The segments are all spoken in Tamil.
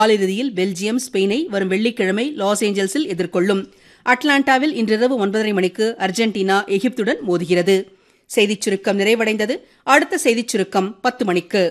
காலிறுதியில் பெல்ஜியம் ஸ்பெயினை வரும் வெள்ளிக்கிழமை லாஸ் ஏஞ்சல்ஸில் எதிர்கொள்ளும் அட்லாண்டாவில் இன்றிரவு ஒன்பதரை மணிக்கு அர்ஜென்டினா எகிப்துடன் மோதுகிறது செய்திச் சுருக்கம் நிறைவடைந்தது அடுத்த செய்திச் சுருக்கம் பத்து மணிக்கு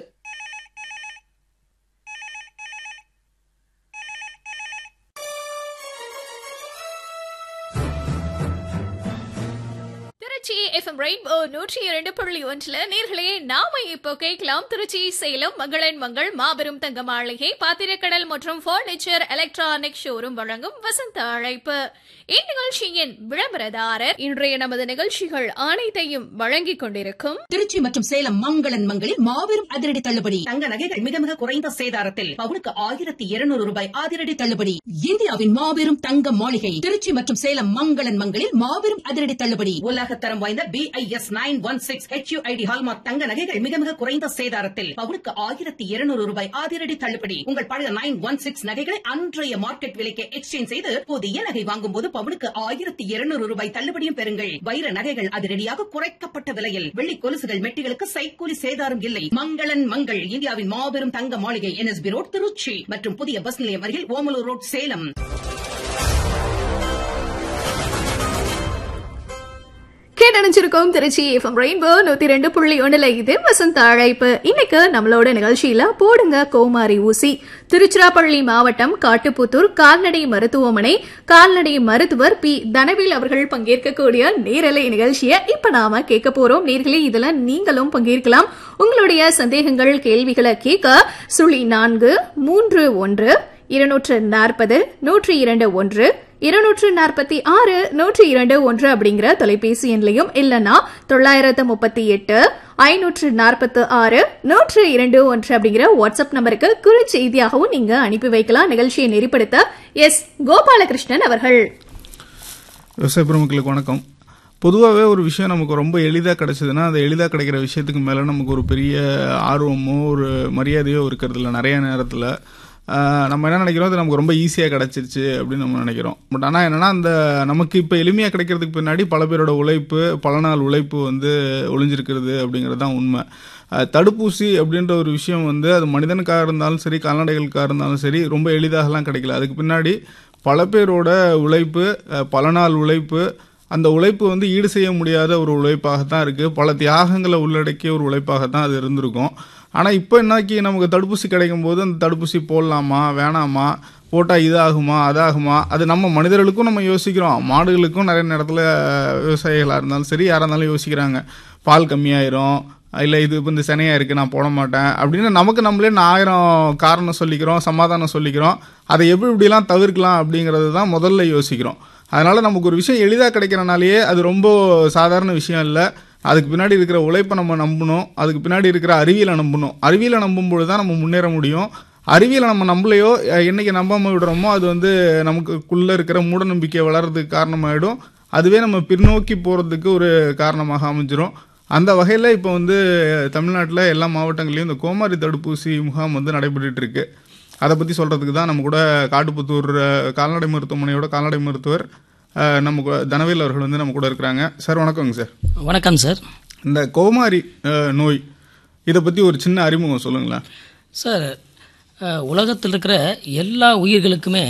திருச்சி எஃப்எம் ரெயின்போ நூற்றி இரண்டு புள்ளி ஒன்றுல நேர்களே நாம இப்போ கேட்கலாம் திருச்சி சேலம் மங்களன் மங்கள் மாபெரும் தங்க மாளிகை பாத்திரக்கடல் மற்றும் பர்னிச்சர் எலக்ட்ரானிக் ஷோரூம் வழங்கும் வசந்த அழைப்பு இந்நிகழ்ச்சியின் விளம்பரதாரர் இன்றைய நமது நிகழ்ச்சிகள் அனைத்தையும் வழங்கிக் கொண்டிருக்கும் திருச்சி மற்றும் சேலம் மங்களன் மங்களில் மாபெரும் அதிரடி தள்ளுபடி தங்க நகைகள் மிக மிக குறைந்த சேதாரத்தில் பவுனுக்கு ஆயிரத்தி இருநூறு ரூபாய் அதிரடி தள்ளுபடி இந்தியாவின் மாபெரும் தங்க மாளிகை திருச்சி மற்றும் சேலம் மங்களன் மங்களில் மாபெரும் அதிரடி தள்ளுபடி உலகத்தரம் வாய்ந்த BIS nine one six HUID hallmark தங்க நகைகள் மிக மிக குறைந்த சேதாரத்தில் பவுனுக்கு ஆயிரத்தி இருநூறு ரூபாய் அதிரடி தள்ளுபடி உங்கள் பழைய நைன் ஒன் சிக்ஸ் நகைகளை அன்றைய மார்க்கெட் விலைக்கு எக்ஸ்சேஞ்ச் செய்து புதிய நகை வாங்கும் போது பவுனுக்கு ஆயிரத்தி இருநூறு ரூபாய் தள்ளுபடியும் பெறுங்கள் வைர நகைகள் அதிரடியாக குறைக்கப்பட்ட விலையில் வெள்ளி கொலுசுகள் மெட்டிகளுக்கு சைக்கூலி சேதாரம் இல்லை மங்களன் மங்கள் இந்தியாவின் மாபெரும் தங்க மாளிகை என்எஸ்பி ரோட் திருச்சி மற்றும் புதிய பஸ் நிலையம் அருகில் ஓமலூர் ரோட் சேலம் கேட்டணிச்சிருக்கோம் திருச்சி எஃப்எம் ரெயின்போ நூத்தி ரெண்டு புள்ளி ஒண்ணுல இது வசந்த அழைப்பு இன்னைக்கு நம்மளோட நிகழ்ச்சியில போடுங்க கோமாரி ஊசி திருச்சிராப்பள்ளி மாவட்டம் காட்டுப்புத்தூர் கால்நடை மருத்துவமனை கால்நடை மருத்துவர் பி தனவேல் அவர்கள் பங்கேற்கக்கூடிய நேரலை நிகழ்ச்சியை இப்ப நாம கேட்க போறோம் நேர்களே இதுல நீங்களும் பங்கேற்கலாம் உங்களுடைய சந்தேகங்கள் கேள்விகளை கேட்க சுழி நான்கு மூன்று ஒன்று இருநூற்று நாற்பது நூற்றி இரண்டு ஒன்று இருநூற்று நாற்பத்தி ஆறு நூற்றி இரண்டு ஒன்று அப்படிங்கிற தொலைபேசி எண்லையும் இல்லைன்னா தொள்ளாயிரத்து முப்பத்தி எட்டு ஐநூற்று நாற்பத்து ஆறு நூற்று இரண்டு ஒன்று அப்படிங்கிற வாட்ஸ்அப் நம்பருக்கு குறுஞ்செய்தியாகவும் நீங்க அனுப்பி வைக்கலாம் நிகழ்ச்சியை நெறிப்படுத்த எஸ் கோபாலகிருஷ்ணன் அவர்கள் விவசாய பெருமக்களுக்கு வணக்கம் பொதுவாகவே ஒரு விஷயம் நமக்கு ரொம்ப எளிதாக கிடைச்சதுன்னா அது எளிதாக கிடைக்கிற விஷயத்துக்கு மேலே நமக்கு ஒரு பெரிய ஆர்வமோ ஒரு மரியாதையோ இருக்கிறது இல்லை நிறைய நேரத்தில் நம்ம என்ன நினைக்கிறோம் அது நமக்கு ரொம்ப ஈஸியாக கிடச்சிருச்சு அப்படின்னு நம்ம நினைக்கிறோம் பட் ஆனால் என்னென்னா அந்த நமக்கு இப்போ எளிமையாக கிடைக்கிறதுக்கு பின்னாடி பல பேரோட உழைப்பு பல நாள் உழைப்பு வந்து ஒளிஞ்சிருக்கிறது அப்படிங்கிறது தான் உண்மை தடுப்பூசி அப்படின்ற ஒரு விஷயம் வந்து அது மனிதனுக்காக இருந்தாலும் சரி கால்நடைகளுக்காக இருந்தாலும் சரி ரொம்ப எளிதாகலாம் கிடைக்கல அதுக்கு பின்னாடி பல பேரோட உழைப்பு பல நாள் உழைப்பு அந்த உழைப்பு வந்து ஈடு செய்ய முடியாத ஒரு உழைப்பாக தான் இருக்குது பல தியாகங்களை உள்ளடக்கிய ஒரு உழைப்பாக தான் அது இருந்திருக்கும் ஆனால் இப்போ என்னாக்கி நமக்கு தடுப்பூசி கிடைக்கும் போது அந்த தடுப்பூசி போடலாமா வேணாமா போட்டால் இதாகுமா அதாகுமா அது நம்ம மனிதர்களுக்கும் நம்ம யோசிக்கிறோம் மாடுகளுக்கும் நிறைய நேரத்தில் விவசாயிகளாக இருந்தாலும் சரி யாராக இருந்தாலும் யோசிக்கிறாங்க பால் கம்மியாயிரும் இல்லை இது இப்போ இந்த சனையாக இருக்குது நான் போட மாட்டேன் அப்படின்னு நமக்கு நம்மளே ஆயிரம் காரணம் சொல்லிக்கிறோம் சமாதானம் சொல்லிக்கிறோம் அதை எப்படி இப்படிலாம் தவிர்க்கலாம் அப்படிங்கிறது தான் முதல்ல யோசிக்கிறோம் அதனால் நமக்கு ஒரு விஷயம் எளிதாக கிடைக்கிறனாலேயே அது ரொம்ப சாதாரண விஷயம் இல்லை அதுக்கு பின்னாடி இருக்கிற உழைப்பை நம்ம நம்பணும் அதுக்கு பின்னாடி இருக்கிற அறிவியலை நம்பணும் அறிவியலை நம்பும்போது தான் நம்ம முன்னேற முடியும் அறிவியலை நம்ம நம்பலையோ என்னைக்கு நம்பாமல் விடுறோமோ அது வந்து நமக்குள்ளே இருக்கிற மூட நம்பிக்கை வளர்கிறதுக்கு காரணமாயிடும் அதுவே நம்ம பின்னோக்கி போகிறதுக்கு ஒரு காரணமாக அமைஞ்சிரும் அந்த வகையில் இப்போ வந்து தமிழ்நாட்டில் எல்லா மாவட்டங்கள்லையும் இந்த கோமாரி தடுப்பூசி முகாம் வந்து நடைபெற்றுட்டு இருக்கு அதை பற்றி சொல்கிறதுக்கு தான் நம்ம கூட காட்டுப்புத்தூர் கால்நடை மருத்துவமனையோட கால்நடை மருத்துவர் நம்ம தனவேல் அவர்கள் வந்து நம்ம கூட இருக்கிறாங்க சார் வணக்கங்க சார் வணக்கம் சார் இந்த கோமாரி நோய் இதை பற்றி ஒரு சின்ன அறிமுகம் சொல்லுங்களேன் சார் உலகத்தில் இருக்கிற எல்லா உயிர்களுக்குமே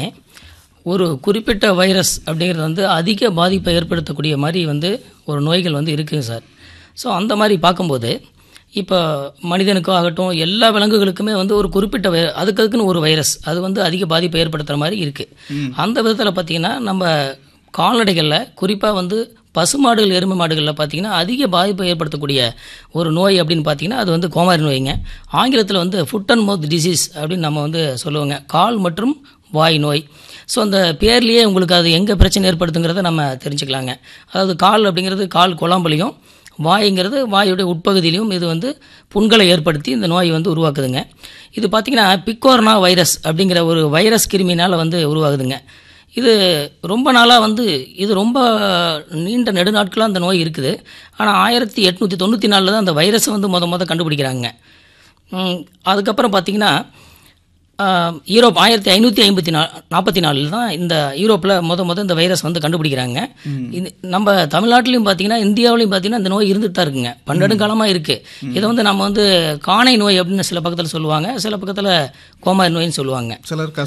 ஒரு குறிப்பிட்ட வைரஸ் அப்படிங்கிறது வந்து அதிக பாதிப்பை ஏற்படுத்தக்கூடிய மாதிரி வந்து ஒரு நோய்கள் வந்து இருக்குங்க சார் ஸோ அந்த மாதிரி பார்க்கும்போது இப்போ மனிதனுக்கோ ஆகட்டும் எல்லா விலங்குகளுக்குமே வந்து ஒரு குறிப்பிட்ட வை அதுக்கு அதுக்குன்னு ஒரு வைரஸ் அது வந்து அதிக பாதிப்பை ஏற்படுத்துகிற மாதிரி இருக்குது அந்த விதத்தில் பார்த்திங்கன்னா நம்ம கால்நடைகளில் குறிப்பாக வந்து பசுமாடுகள் எருமை மாடுகளில் பார்த்தீங்கன்னா அதிக பாதிப்பை ஏற்படுத்தக்கூடிய ஒரு நோய் அப்படின்னு பார்த்தீங்கன்னா அது வந்து கோமாரி நோய்ங்க ஆங்கிலத்தில் வந்து ஃபுட் அண்ட் மவுத் டிசீஸ் அப்படின்னு நம்ம வந்து சொல்லுவோங்க கால் மற்றும் வாய் நோய் ஸோ அந்த பேர்லேயே உங்களுக்கு அது எங்கே பிரச்சனை ஏற்படுத்துங்கிறத நம்ம தெரிஞ்சுக்கலாங்க அதாவது கால் அப்படிங்கிறது கால் குழம்புலையும் வாய்ங்கிறது வாயுடைய உட்பகுதியிலையும் இது வந்து புண்களை ஏற்படுத்தி இந்த நோய் வந்து உருவாக்குதுங்க இது பார்த்திங்கன்னா பிக்கோர்னா வைரஸ் அப்படிங்கிற ஒரு வைரஸ் கிருமினால் வந்து உருவாகுதுங்க இது ரொம்ப நாளாக வந்து இது ரொம்ப நீண்ட நெடுநாட்களாக அந்த நோய் இருக்குது ஆனால் ஆயிரத்தி எட்நூற்றி தொண்ணூற்றி நாலில் தான் அந்த வைரஸை வந்து முத முத கண்டுபிடிக்கிறாங்க அதுக்கப்புறம் பார்த்திங்கன்னா ஆஹ், யூரோப் ஆயிரத்தி ஐநூற்றி ஐம்பத்தி நா நாற்பத்தி நாலில் தான் இந்த யூரோப்பில் முத முத இந்த வைரஸ் வந்து கண்டுபிடிக்கிறாங்க இது நம்ம தமிழ்நாட்டிலையும் பார்த்தீங்கன்னா இந்தியாவிலையும் பார்த்தீங்கன்னா இந்த நோய் இருந்துட்டு தான் இருக்குங்க பன்னெடுங்காலமாக இருக்குது இதை வந்து நம்ம வந்து காணை நோய் அப்படின்னு சில பக்கத்தில் சொல்லுவாங்க சில பக்கத்தில் கோமாரி நோயின்னு சொல்லுவாங்க சிலர்